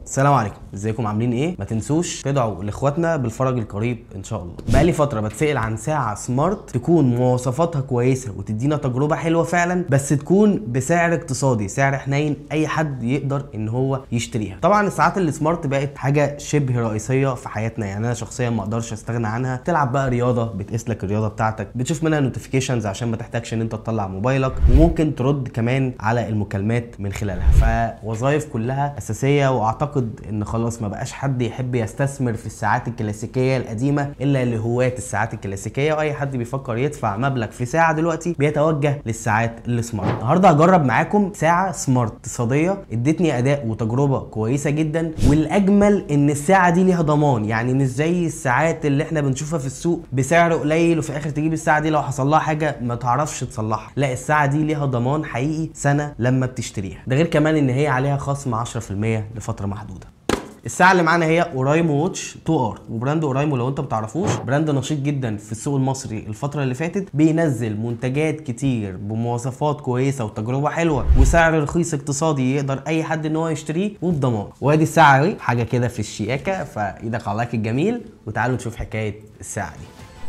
السلام عليكم ازيكم عاملين ايه ما تنسوش تدعوا لاخواتنا بالفرج القريب ان شاء الله بقالي فتره بتسال عن ساعه سمارت تكون مواصفاتها كويسه وتدينا تجربه حلوه فعلا بس تكون بسعر اقتصادي سعر حنين اي حد يقدر ان هو يشتريها طبعا الساعات السمارت بقت حاجه شبه رئيسيه في حياتنا يعني انا شخصيا ما اقدرش استغنى عنها تلعب بقى رياضه بتقيس لك الرياضه بتاعتك بتشوف منها نوتيفيكيشنز عشان ما تحتاجش ان انت تطلع موبايلك وممكن ترد كمان على المكالمات من خلالها فوظائف كلها اساسيه واعتقد ان خلاص ما بقاش حد يحب يستثمر في الساعات الكلاسيكيه القديمه الا لهواة الساعات الكلاسيكيه واي حد بيفكر يدفع مبلغ في ساعه دلوقتي بيتوجه للساعات السمارت النهارده هجرب معاكم ساعه سمارت اقتصاديه ادتني اداء وتجربه كويسه جدا والاجمل ان الساعه دي ليها ضمان يعني مش زي الساعات اللي احنا بنشوفها في السوق بسعر قليل وفي الاخر تجيب الساعه دي لو حصل لها حاجه ما تعرفش تصلحها لا الساعه دي ليها ضمان حقيقي سنه لما بتشتريها ده غير كمان ان هي عليها خصم 10% لفتره محدوده الساعه اللي معانا هي اورايمو واتش 2 ار وبراند اورايمو لو انت ما بتعرفوش براند نشيط جدا في السوق المصري الفتره اللي فاتت بينزل منتجات كتير بمواصفات كويسه وتجربه حلوه وسعر رخيص اقتصادي يقدر اي حد ان هو يشتريه وبضمان وادي الساعه اهي حاجه كده في الشياكه فايدك على اللايك الجميل وتعالوا نشوف حكايه الساعه دي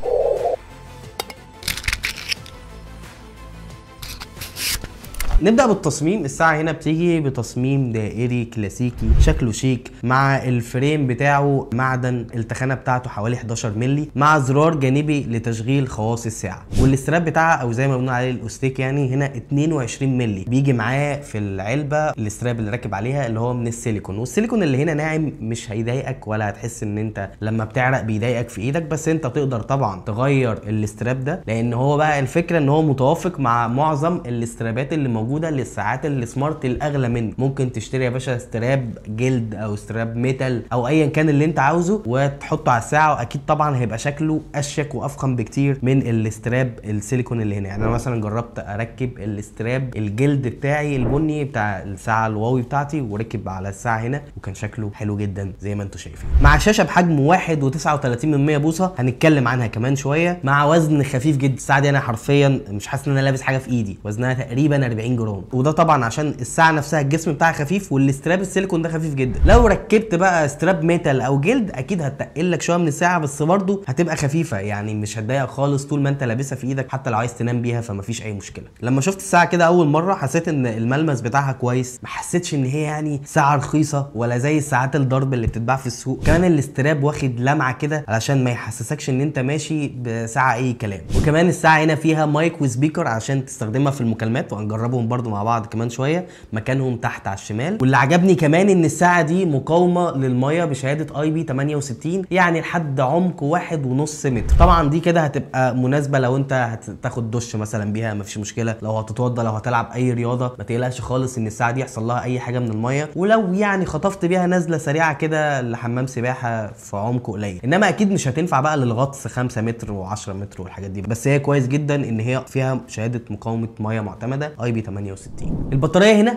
نبدا بالتصميم الساعه هنا بتيجي بتصميم دائري كلاسيكي شكله شيك مع الفريم بتاعه معدن التخانه بتاعته حوالي 11 مللي مع زرار جانبي لتشغيل خواص الساعه والاستراب بتاعها او زي ما بنقول عليه الاوستيك يعني هنا 22 مللي بيجي معاه في العلبه الاستراب اللي راكب عليها اللي هو من السيليكون والسيليكون اللي هنا ناعم مش هيضايقك ولا هتحس ان انت لما بتعرق بيضايقك في ايدك بس انت تقدر طبعا تغير الاستراب ده لان هو بقى الفكره ان هو متوافق مع معظم الاسترابات اللي موجوده للساعات السمارت الاغلى منه ممكن تشتري يا باشا استراب جلد او استراب ميتال او ايا كان اللي انت عاوزه وتحطه على الساعه واكيد طبعا هيبقى شكله اشيك وافخم بكتير من الاستراب السيليكون اللي هنا يعني انا مثلا جربت اركب الاستراب الجلد بتاعي البني بتاع الساعه الواوي بتاعتي وركب على الساعه هنا وكان شكله حلو جدا زي ما انتم شايفين مع شاشه بحجم 1.39 من بوصه هنتكلم عنها كمان شويه مع وزن خفيف جدا الساعه دي انا حرفيا مش حاسس ان انا لابس حاجه في ايدي وزنها تقريبا 40 جرام وده طبعا عشان الساعه نفسها الجسم بتاعها خفيف والاستراب السيليكون ده خفيف جدا لو ركبت بقى استراب ميتال او جلد اكيد هتقل لك شويه من الساعه بس برضه هتبقى خفيفه يعني مش هتضايقك خالص طول ما انت لابسها في ايدك حتى لو عايز تنام بيها فمفيش اي مشكله لما شفت الساعه كده اول مره حسيت ان الملمس بتاعها كويس ما حسيتش ان هي يعني ساعه رخيصه ولا زي الساعات الضرب اللي بتتباع في السوق كمان الاستراب واخد لمعه كده علشان ما يحسسكش ان انت ماشي بساعه اي كلام وكمان الساعه هنا فيها مايك وسبيكر عشان تستخدمها في المكالمات وهنجربهم برضو مع بعض كمان شويه مكانهم تحت على الشمال واللي عجبني كمان ان الساعه دي مقاومه للميه بشهاده اي بي 68 يعني لحد عمق واحد ونص متر طبعا دي كده هتبقى مناسبه لو انت هتاخد دش مثلا بيها مفيش مشكله لو هتتوضى لو هتلعب اي رياضه ما تقلقش خالص ان الساعه دي يحصل لها اي حاجه من الميه ولو يعني خطفت بيها نزله سريعه كده لحمام سباحه في عمق قليل انما اكيد مش هتنفع بقى للغطس 5 متر و10 متر والحاجات دي بس هي كويس جدا ان هي فيها شهاده مقاومه ميه معتمده اي بي 68 البطاريه هنا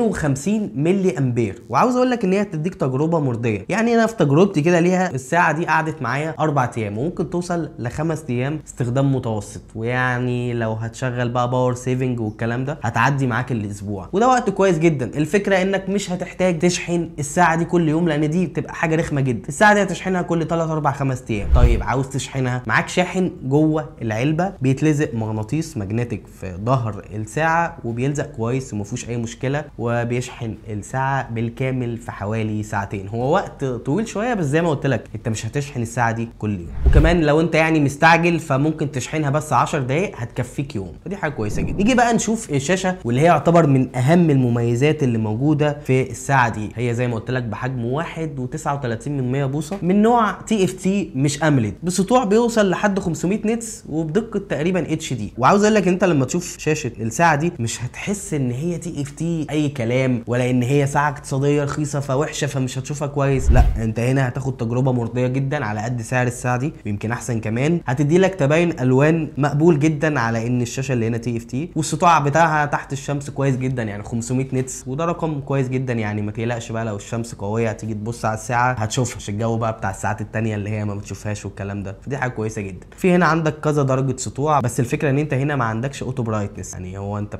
250 ملي امبير وعاوز اقول لك ان هي هتديك تجربه مرضيه يعني انا في تجربتي كده ليها الساعه دي قعدت معايا اربع ايام وممكن توصل لخمس ايام استخدام متوسط ويعني لو هتشغل بقى باور سيفنج والكلام ده هتعدي معاك الاسبوع وده وقت كويس جدا الفكره انك مش هتحتاج تشحن الساعه دي كل يوم لان دي بتبقى حاجه رخمه جدا الساعه دي هتشحنها كل 3 4 5 ايام طيب عاوز تشحنها معاك شاحن جوه العلبه بيتلزق مغناطيس ماجنتيك في ظهر الساعه وبيلزق كويس وما فيهوش اي مشكله وبيشحن الساعه بالكامل في حوالي ساعتين هو وقت طويل شويه بس زي ما قلت لك انت مش هتشحن الساعه دي كل يوم وكمان لو انت يعني مستعجل فممكن تشحنها بس 10 دقائق هتكفيك يوم فدي حاجه كويسه جدا نيجي بقى نشوف الشاشه واللي هي يعتبر من اهم المميزات اللي موجوده في الساعه دي هي زي ما قلت لك بحجم 1.39 من 100 بوصه من نوع تي اف تي مش امليد بسطوع بيوصل لحد 500 نتس وبدقه تقريبا اتش دي وعاوز اقول لك انت لما تشوف شاشه الساعه دي مش هتحس ان هي تي اف تي اي كلام ولا ان هي ساعه اقتصاديه رخيصه فوحشه فمش هتشوفها كويس لا انت هنا هتاخد تجربه مرضيه جدا على قد سعر الساعه دي ويمكن احسن كمان هتدي لك تباين الوان مقبول جدا على ان الشاشه اللي هنا تي اف تي والسطوع بتاعها تحت الشمس كويس جدا يعني 500 نتس وده رقم كويس جدا يعني ما تقلقش بقى لو الشمس قويه هتيجي تبص على الساعه هتشوفها مش الجو بقى بتاع الساعات التانية اللي هي ما بتشوفهاش والكلام ده فدي حاجه كويسه جدا في هنا عندك كذا درجه سطوع بس الفكره ان انت هنا ما عندكش اوتو برايتنس يعني هو انت بتتحكم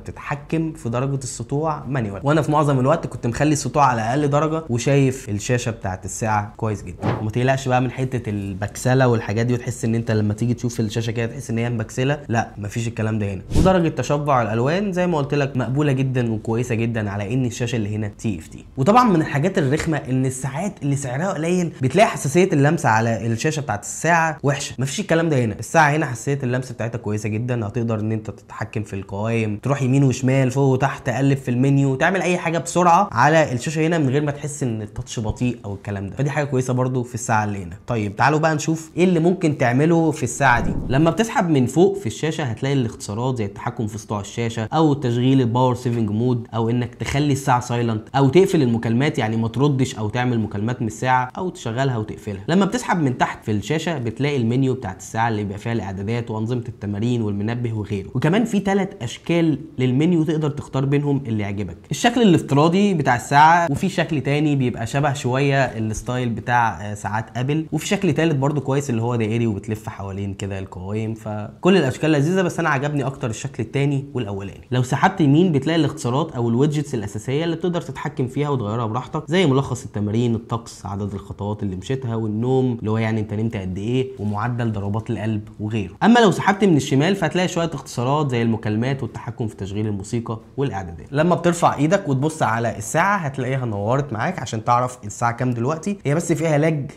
تتحكم في درجه السطوع مانيوال وانا في معظم الوقت كنت مخلي السطوع على اقل درجه وشايف الشاشه بتاعت الساعه كويس جدا وما تقلقش بقى من حته البكسله والحاجات دي وتحس ان انت لما تيجي تشوف الشاشه كده تحس ان هي مبكسله لا مفيش الكلام ده هنا ودرجه تشبع الالوان زي ما قلت لك مقبوله جدا وكويسه جدا على ان الشاشه اللي هنا تي اف تي وطبعا من الحاجات الرخمه ان الساعات اللي سعرها قليل بتلاقي حساسيه اللمسه على الشاشه بتاعت الساعه وحشه مفيش الكلام ده هنا الساعه هنا حساسيه اللمس بتاعتها كويسه جدا هتقدر ان انت تتحكم في القوائم تروح يمين وشمال فوق وتحت تقلب في المنيو تعمل اي حاجه بسرعه على الشاشه هنا من غير ما تحس ان التاتش بطيء او الكلام ده فدي حاجه كويسه برده في الساعه اللي هنا طيب تعالوا بقى نشوف ايه اللي ممكن تعمله في الساعه دي لما بتسحب من فوق في الشاشه هتلاقي الاختصارات زي التحكم في سطوع الشاشه او تشغيل الباور سيفنج مود او انك تخلي الساعه سايلنت او تقفل المكالمات يعني ما تردش او تعمل مكالمات من الساعه او تشغلها وتقفلها لما بتسحب من تحت في الشاشه بتلاقي المنيو بتاعت الساعه اللي بيبقى فيها الاعدادات وانظمه التمارين والمنبه وغيره وكمان في ثلاث اشكال للمنيو تقدر تختار بينهم اللي يعجبك الشكل الافتراضي بتاع الساعه وفي شكل تاني بيبقى شبه شويه الستايل بتاع ساعات ابل وفي شكل ثالث برده كويس اللي هو دائري وبتلف حوالين كده القوائم فكل الاشكال لذيذه بس انا عجبني اكتر الشكل الثاني والاولاني لو سحبت يمين بتلاقي الاختصارات او الويدجتس الاساسيه اللي تقدر تتحكم فيها وتغيرها براحتك زي ملخص التمارين الطقس عدد الخطوات اللي مشيتها والنوم اللي هو يعني انت نمت قد ايه ومعدل ضربات القلب وغيره اما لو سحبت من الشمال فهتلاقي شويه اختصارات زي المكالمات والتحكم في تشغيل الموسيقى والاعدادات لما بترفع ايدك وتبص على الساعه هتلاقيها نورت معاك عشان تعرف الساعه كام دلوقتي هي بس فيها لاج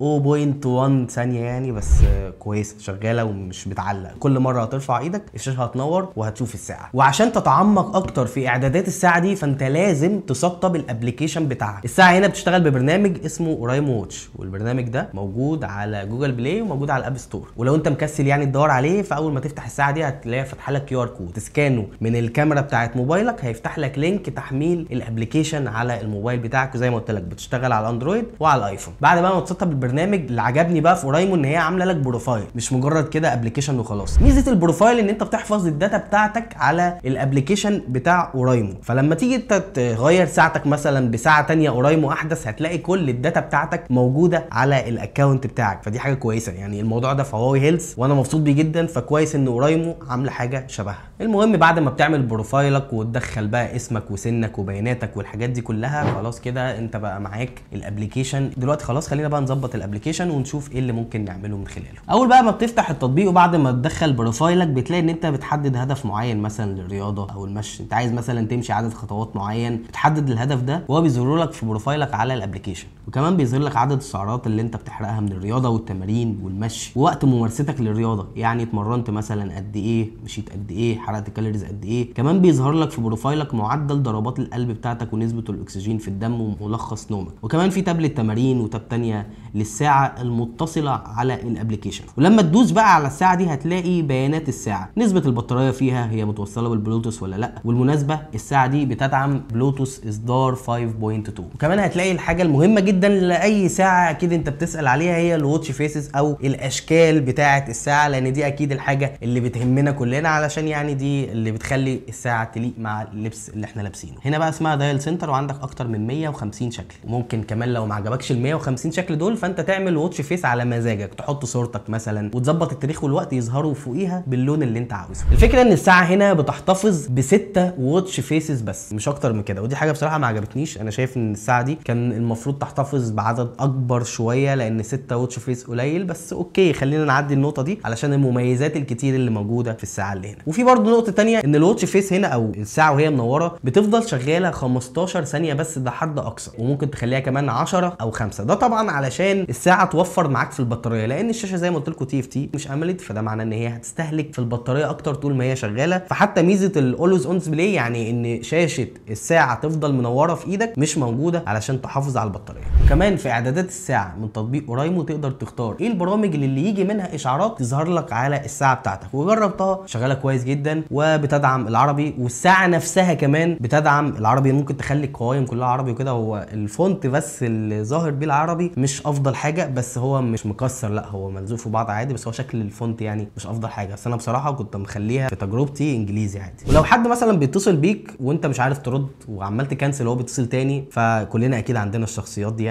0.1 ثانيه يعني بس كويسه شغاله ومش بتعلق كل مره هترفع ايدك الشاشه هتنور وهتشوف الساعه وعشان تتعمق اكتر في اعدادات الساعه دي فانت لازم تسطب الابلكيشن بتاعها الساعه هنا بتشتغل ببرنامج اسمه اورايمو واتش والبرنامج ده موجود على جوجل بلاي وموجود على الاب ستور ولو انت مكسل يعني تدور عليه فاول ما تفتح الساعه دي هتلاقيها فاتحه لك كيو ار كود تسكانه من الكاميرا بتاعت موبايلك هيفتح لك لينك تحميل الابلكيشن على الموبايل بتاعك وزي ما قلت لك بتشتغل على الاندرويد وعلى الايفون بعد بقى ما تسطب البرنامج اللي عجبني بقى في اورايمو ان هي عامله لك بروفايل مش مجرد كده ابلكيشن وخلاص ميزه البروفايل ان انت بتحفظ الداتا بتاعتك على الابلكيشن بتاع اورايمو فلما تيجي انت تغير ساعتك مثلا بساعه تانية اورايمو احدث هتلاقي كل الداتا بتاعتك موجوده على الاكونت بتاعك فدي حاجه كويسه يعني الموضوع ده في هواوي هيلز وانا مبسوط بيه جدا فكويس ان اورايمو عامله حاجه شبهها المهم بعد ما بتعمل بروفايلك وتدخل بقى اسمك وسنك وبياناتك والحاجات دي كلها خلاص كده انت بقى معاك الابلكيشن دلوقتي خلاص خلينا بقى نظبط الابلكيشن ونشوف ايه اللي ممكن نعمله من خلاله اول بقى ما بتفتح التطبيق وبعد ما تدخل بروفايلك بتلاقي ان انت بتحدد هدف معين مثلا للرياضه او المشي انت عايز مثلا تمشي عدد خطوات معين بتحدد الهدف ده وهو بيظهر لك في بروفايلك على الابلكيشن وكمان بيظهر لك عدد السعرات اللي انت بتحرقها من الرياضه والتمارين والمشي ووقت ممارستك للرياضه يعني اتمرنت مثلا قد ايه مشيت قد ايه حرقت كالوريز قد ايه كمان بيظهر لك في بروفايلك معدل ضربات القلب بتاعتك ونسبه الاكسجين في الدم وملخص نومك وكمان في تاب للتمارين وتاب تانية للساعه المتصله على الابلكيشن ولما تدوس بقى على الساعه دي هتلاقي بيانات الساعه نسبه البطاريه فيها هي متوصله بالبلوتوث ولا لا والمناسبه الساعه دي بتدعم بلوتوث اصدار 5.2 وكمان هتلاقي الحاجه المهمه جدا لاي ساعه اكيد انت بتسال عليها هي الواتش فيسز او الاشكال بتاعه الساعه لان دي اكيد الحاجه اللي بتهمنا كلنا علشان يعني دي اللي بتخلي الساعه تليق مع اللبس اللي احنا لابسينه هنا بقى اسمها دايل سنتر وعندك اكتر من 150 شكل وممكن كمان لو ما عجبكش ال 150 شكل دول فانت تعمل واتش فيس على مزاجك تحط صورتك مثلا وتظبط التاريخ والوقت يظهروا فوقيها باللون اللي انت عاوزه الفكره ان الساعه هنا بتحتفظ بستة واتش فيسز بس مش اكتر من كده ودي حاجه بصراحه ما عجبتنيش انا شايف ان الساعه دي كان المفروض تحتفظ بعدد اكبر شويه لان ستة واتش فيس قليل بس اوكي خلينا نعدي النقطه دي علشان المميزات الكتير اللي موجوده في الساعه اللي هنا وفي برضه نقطه تانية ان الواتش فيس هنا او الساعه وهي منوره بتفضل شغاله 15 ثانيه بس ده حد اقصى وممكن تخليها كمان 10 او 5 ده طبعا علشان الساعه توفر معاك في البطاريه لان الشاشه زي ما قلت لكم تي اف تي مش املت فده معناه ان هي هتستهلك في البطاريه اكتر طول ما هي شغاله فحتى ميزه الاولويز اون ديسبلاي يعني ان شاشه الساعه تفضل منوره في ايدك مش موجوده علشان تحافظ على البطاريه وكمان في اعدادات الساعه من تطبيق اورايمو تقدر تختار ايه البرامج اللي, اللي يجي منها اشعارات تظهر لك على الساعه بتاعتك وجربتها شغاله كويس جدا وبتدعم العربي والساعه نفسها كمان بتدعم العربي ممكن تخلي القوائم كلها عربي وكده هو الفونت بس اللي ظاهر بيه العربي مش افضل حاجه بس هو مش مكسر لا هو ملزوق في بعض عادي بس هو شكل الفونت يعني مش افضل حاجه بس انا بصراحه كنت مخليها في تجربتي انجليزي عادي ولو حد مثلا بيتصل بيك وانت مش عارف ترد وعمال تكنسل وهو بيتصل تاني فكلنا اكيد عندنا الشخصيات دي يعني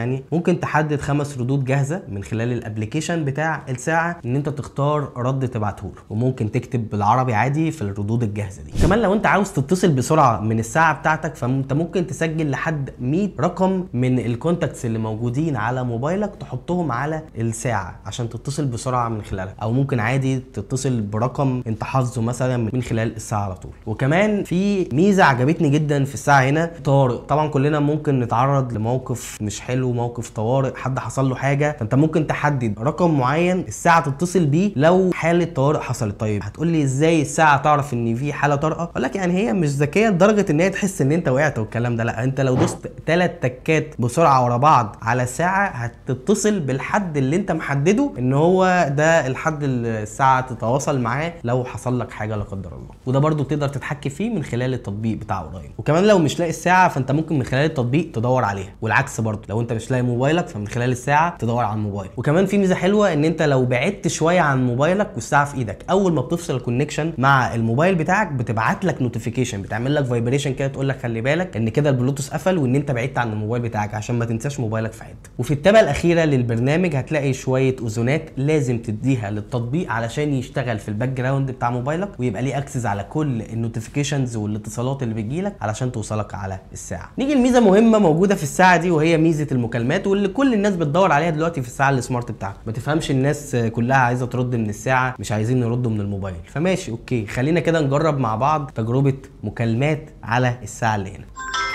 يعني ممكن تحدد خمس ردود جاهزه من خلال الابلكيشن بتاع الساعه ان انت تختار رد تبعته له وممكن تكتب بالعربي عادي في الردود الجاهزه دي كمان لو انت عاوز تتصل بسرعه من الساعه بتاعتك فانت ممكن تسجل لحد 100 رقم من الكونتاكتس اللي موجودين على موبايلك تحطهم على الساعه عشان تتصل بسرعه من خلالها او ممكن عادي تتصل برقم انت حافظه مثلا من خلال الساعه على طول وكمان في ميزه عجبتني جدا في الساعه هنا طارئ طبعا كلنا ممكن نتعرض لموقف مش حلو موقف طوارئ حد حصل له حاجه فانت ممكن تحدد رقم معين الساعه تتصل بيه لو حاله طوارئ حصلت طيب هتقول لي ازاي الساعه تعرف ان في حاله طارئه اقول لك يعني هي مش ذكيه لدرجه ان هي تحس ان انت وقعت والكلام ده لا انت لو دوست ثلاث تكات بسرعه ورا بعض على الساعه هتتصل بالحد اللي انت محدده ان هو ده الحد اللي الساعه تتواصل معاه لو حصل لك حاجه لا قدر الله وده برضو تقدر تتحكم فيه من خلال التطبيق بتاع اوراين وكمان لو مش لاقي الساعه فانت ممكن من خلال التطبيق تدور عليها والعكس برضو لو انت مش لاقي موبايلك فمن خلال الساعه تدور على الموبايل وكمان في ميزه حلوه ان انت لو بعدت شويه عن موبايلك والساعه في ايدك اول ما بتفصل الكونكشن مع الموبايل بتاعك بتبعت لك نوتيفيكيشن بتعمل لك فايبريشن كده تقول لك خلي بالك ان كده البلوتوث قفل وان انت بعدت عن الموبايل بتاعك عشان ما تنساش موبايلك في حته وفي التابه الاخيره للبرنامج هتلاقي شويه اذونات لازم تديها للتطبيق علشان يشتغل في الباك جراوند بتاع موبايلك ويبقى ليه اكسس على كل النوتيفيكيشنز والاتصالات اللي بتجيلك علشان توصلك على الساعه نيجي لميزه مهمه موجوده في الساعه دي وهي ميزه المكالمات واللي كل الناس بتدور عليها دلوقتي في الساعه السمارت بتاعتك ما تفهمش الناس كلها عايزه ترد من الساعه مش عايزين يردوا من الموبايل فماشي اوكي خلينا كده نجرب مع بعض تجربه مكالمات على الساعه اللي هنا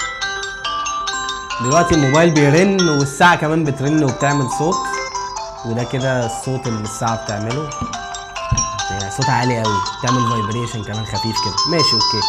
دلوقتي الموبايل بيرن والساعه كمان بترن وبتعمل صوت وده كده الصوت اللي الساعه بتعمله يعني صوت عالي قوي بتعمل فايبريشن كمان خفيف كده ماشي اوكي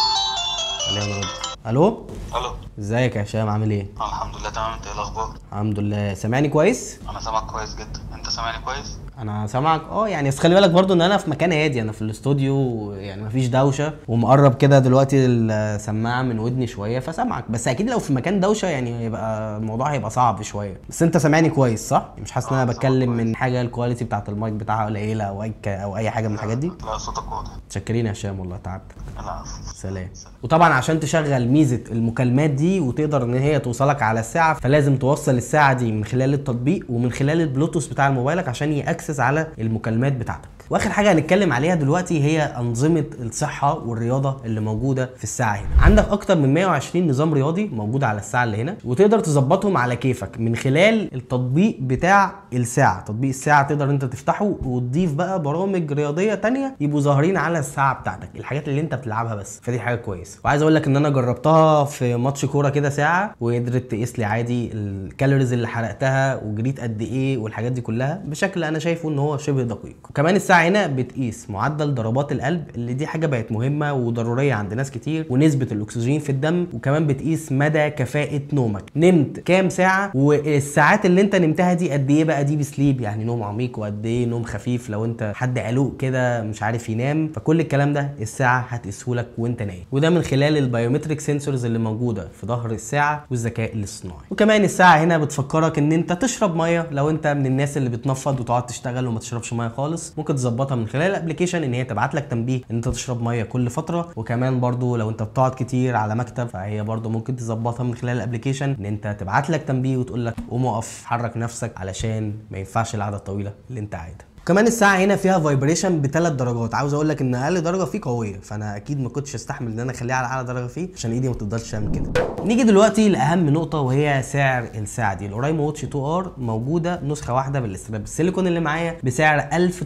خلينا نرد الو الو ازيك يا هشام عامل ايه الحمد لله تمام انت ايه الاخبار الحمد لله سامعني كويس انا سامعك كويس جدا انت سامعني كويس انا سامعك اه يعني بس خلي بالك برضو ان انا في مكان هادي انا في الاستوديو يعني مفيش دوشه ومقرب كده دلوقتي السماعه من ودني شويه فسامعك بس اكيد لو في مكان دوشه يعني هيبقى الموضوع هيبقى صعب شويه بس انت سامعني كويس صح مش حاسس ان انا آه، سامعك بتكلم كويس. من حاجه الكواليتي بتاعت المايك بتاعها قليله او اي ك- او اي حاجه من الحاجات دي لا صوتك واضح متشكرين يا هشام والله تعبت العفو سلام وطبعا عشان تشغل ميزه المكالمات دي وتقدر ان هي توصلك على الساعه فلازم توصل الساعه دي من خلال التطبيق ومن خلال البلوتوث بتاع موبايلك عشان ياكسس على المكالمات بتاعتك واخر حاجه هنتكلم عليها دلوقتي هي انظمه الصحه والرياضه اللي موجوده في الساعه هنا عندك اكتر من 120 نظام رياضي موجود على الساعه اللي هنا وتقدر تظبطهم على كيفك من خلال التطبيق بتاع الساعه تطبيق الساعه تقدر انت تفتحه وتضيف بقى برامج رياضيه تانية يبقوا ظاهرين على الساعه بتاعتك الحاجات اللي انت بتلعبها بس فدي حاجه كويسه وعايز اقول لك ان انا جربتها في ماتش كوره كده ساعه وقدرت تقيس لي عادي الكالوريز اللي حرقتها وجريت قد ايه والحاجات دي كلها بشكل انا شايفه ان هو شبه دقيق وكمان الساعه هنا بتقيس معدل ضربات القلب اللي دي حاجه بقت مهمه وضروريه عند ناس كتير ونسبه الاكسجين في الدم وكمان بتقيس مدى كفاءه نومك نمت كام ساعه والساعات اللي انت نمتها دي قد ايه بقى دي بسليب يعني نوم عميق وقد ايه نوم خفيف لو انت حد علوق كده مش عارف ينام فكل الكلام ده الساعه هتقيسهولك وانت نايم وده من خلال البايومتريك سنسورز اللي موجوده في ظهر الساعه والذكاء الاصطناعي وكمان الساعه هنا بتفكرك ان انت تشرب ميه لو انت من الناس اللي بتنفض وتقعد تشتغل وما تشربش ميه خالص ممكن تظبطها من خلال الابلكيشن ان هي تبعت لك تنبيه ان انت تشرب ميه كل فتره وكمان برضو لو انت بتقعد كتير على مكتب فهي برضو ممكن تظبطها من خلال الابلكيشن ان انت تبعت لك تنبيه وتقول لك قوم اقف حرك نفسك علشان ما ينفعش القعده الطويله اللي انت قاعدها كمان الساعه هنا فيها فايبريشن بثلاث درجات عاوز اقول لك ان اقل درجه فيه قويه فانا اكيد ما كنتش استحمل ان انا اخليها على اعلى درجه فيه عشان ايدي ما تقدرش تعمل كده نيجي دلوقتي لاهم نقطه وهي سعر الساعه دي الاورايمو واتش 2 ار موجوده نسخه واحده بالاستراب السيليكون اللي معايا بسعر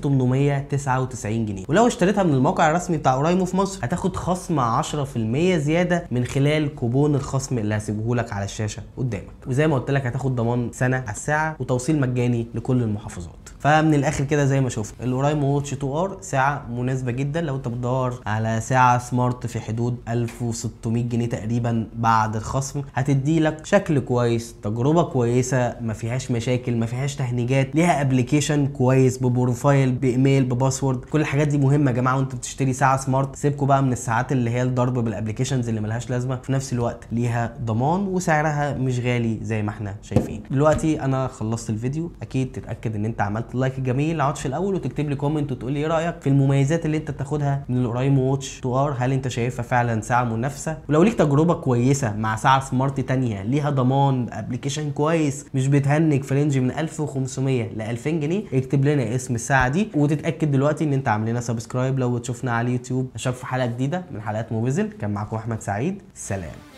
1899 جنيه ولو اشتريتها من الموقع الرسمي بتاع اورايمو في مصر هتاخد خصم 10% زياده من خلال كوبون الخصم اللي هسيبه لك على الشاشه قدامك وزي ما قلت لك هتاخد ضمان سنه على الساعه وتوصيل مجاني لكل المحافظات فمن الاخر كده زي ما شفت الاورايمو واتش 2 ار ساعه مناسبه جدا لو انت بتدور على ساعه سمارت في حدود 1600 جنيه تقريبا بعد الخصم هتدي لك شكل كويس تجربه كويسه ما فيهاش مشاكل ما فيهاش تهنيجات ليها ابلكيشن كويس ببروفايل بايميل بباسورد كل الحاجات دي مهمه يا جماعه وانت بتشتري ساعه سمارت سيبكوا بقى من الساعات اللي هي الضرب بالابلكيشنز اللي ملهاش لازمه في نفس الوقت ليها ضمان وسعرها مش غالي زي ما احنا شايفين دلوقتي انا خلصت الفيديو اكيد تتاكد ان انت عملت اللايك الجميل اللي عادش في الاول وتكتب لي كومنت وتقول لي ايه رايك في المميزات اللي انت تاخدها من الاورايمو واتش 2 ار هل انت شايفها فعلا ساعه منافسه ولو ليك تجربه كويسه مع ساعه سمارت تانية ليها ضمان ابلكيشن كويس مش بتهنج في رينج من 1500 ل 2000 جنيه اكتب لنا اسم الساعه دي وتتاكد دلوقتي ان انت عامل لنا سبسكرايب لو تشوفنا على اليوتيوب اشوفك في حلقه جديده من حلقات موبيزل كان معاكم احمد سعيد سلام